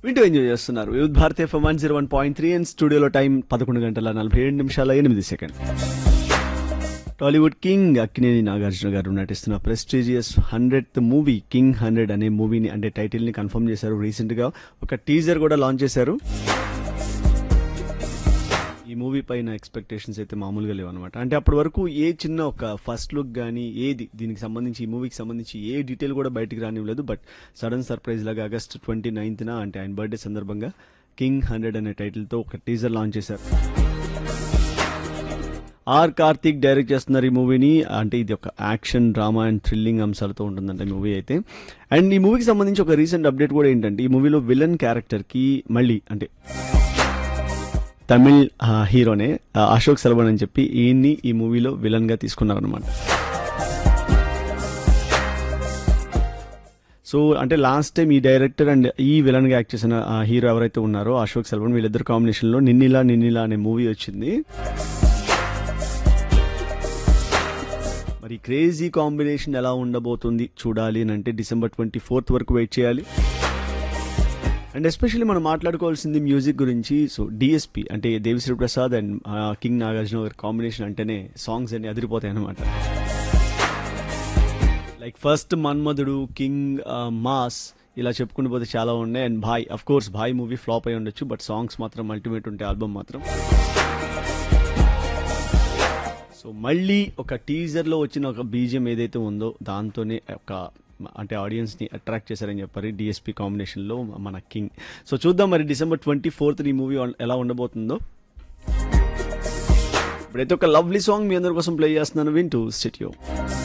వింటూ ఎంజాయ్ చేస్తున్నారు youth Bharat F one zero one point three and స్టూడియోలో టైం పదకొండు గంటల నలభై ఏడు నిమిషాల ఎనిమిది second Tollywood king Akkineni Nagarjuna garu నటిస్తున్న prestigious hundred movie king hundred అనే మూవీని అంటే టైటిల్ ని కన్ఫర్మ్ చేశారు రీసెంట్ గా ఒక టీజర్ కూడా లాంచ్ చేశారు ఈ మూవీ పైన ఎక్స్పెక్టేషన్స్ అయితే మామూలుగా లేవు అనమాట అంటే అప్పటి వరకు ఏ చిన్న ఒక ఫస్ట్ లుక్ కానీ ఏది దీనికి సంబంధించి ఈ మూవీకి సంబంధించి ఏ డీటెయిల్ కూడా బయటికి రానివ్వలేదు బట్ సడన్ సర్ప్రైజ్ లాగా ఆగస్ట్ ట్వంటీ నైన్త్న అంటే ఆయన బర్త్డే సందర్భంగా కింగ్ హండ్రెడ్ అనే టైటిల్తో ఒక టీజర్ లాంచ్ చేశారు ఆర్ కార్తిక్ డైరెక్ట్ చేస్తున్నారు ఈ మూవీని అంటే ఇది ఒక యాక్షన్ డ్రామా అండ్ థ్రిల్లింగ్ అంశాలతో ఉంటుందంట ఈ మూవీ అయితే అండ్ ఈ మూవీకి సంబంధించి ఒక రీసెంట్ అప్డేట్ కూడా ఏంటంటే ఈ మూవీలో విలన్ క్యారెక్టర్కి మళ్ళీ అంటే తమిళ్ ఆ, హీరోనే ఆ, అశోక్ సెలవన్ అని చెప్పి ఈయన్ని ఈ మూవీలో విలన్ గా తీసుకున్నారనమాట సో అంటే లాస్ట్ టైం ఈ డైరెక్టర్ అండ్ ఈ విలన్ గా యాక్ట్ చేసిన ఆ హీరో ఎవరైతే ఉన్నారో అశోక్ సెల్వన్ వీళ్ళిద్దరు కాంబినేషన్ లో నిన్నిలా నిన్నిలా అనే మూవీ వచ్చింది మరి క్రేజీ కాంబినేషన్ ఎలా ఉండబోతుంది చూడాలి అని అంటే డిసెంబర్ ట్వంటీ ఫోర్త్ వరకు వెయిట్ చేయాలి అండ్ ఎస్పెషల్లీ మనం మాట్లాడుకోవాల్సింది మ్యూజిక్ గురించి సో డిఎస్పి అంటే దేవిశ్రీ ప్రసాద్ అండ్ కింగ్ నాగార్జున గారి కాంబినేషన్ అంటేనే సాంగ్స్ అన్ని అదిరిపోతాయి అనమాట like first Manmadhudu king mass ఇలా చెప్పుకుంటూ పోతే చాలా ఉన్నాయి and Bhai of course Bhai movie flop అయి ఉండొచ్చు బట్ సాంగ్స్ మాత్రం అల్టిమేట్ ఉంటాయి ఆల్బమ్ మాత్రం సో మళ్ళీ ఒక టీజర్ లో వచ్చిన ఒక బీజియం ఏదైతే ఉందో దాంతోనే ఒక అంటే ఆడియన్స్ ని అట్రాక్ట్ చేశారని చెప్పారు డిఎస్పీ కాంబినేషన్ లో మన కింగ్ సో చూద్దాం మరి డిసెంబర్ ట్వంటీ ఫోర్త్ ఈ మూవీ ఎలా ఉండబోతుందో ఇప్పుడైతే ఒక లవ్లీ సాంగ్ మీ అందరి కోసం ప్లే చేస్తున్నాను వింటూ స్టెట్యూ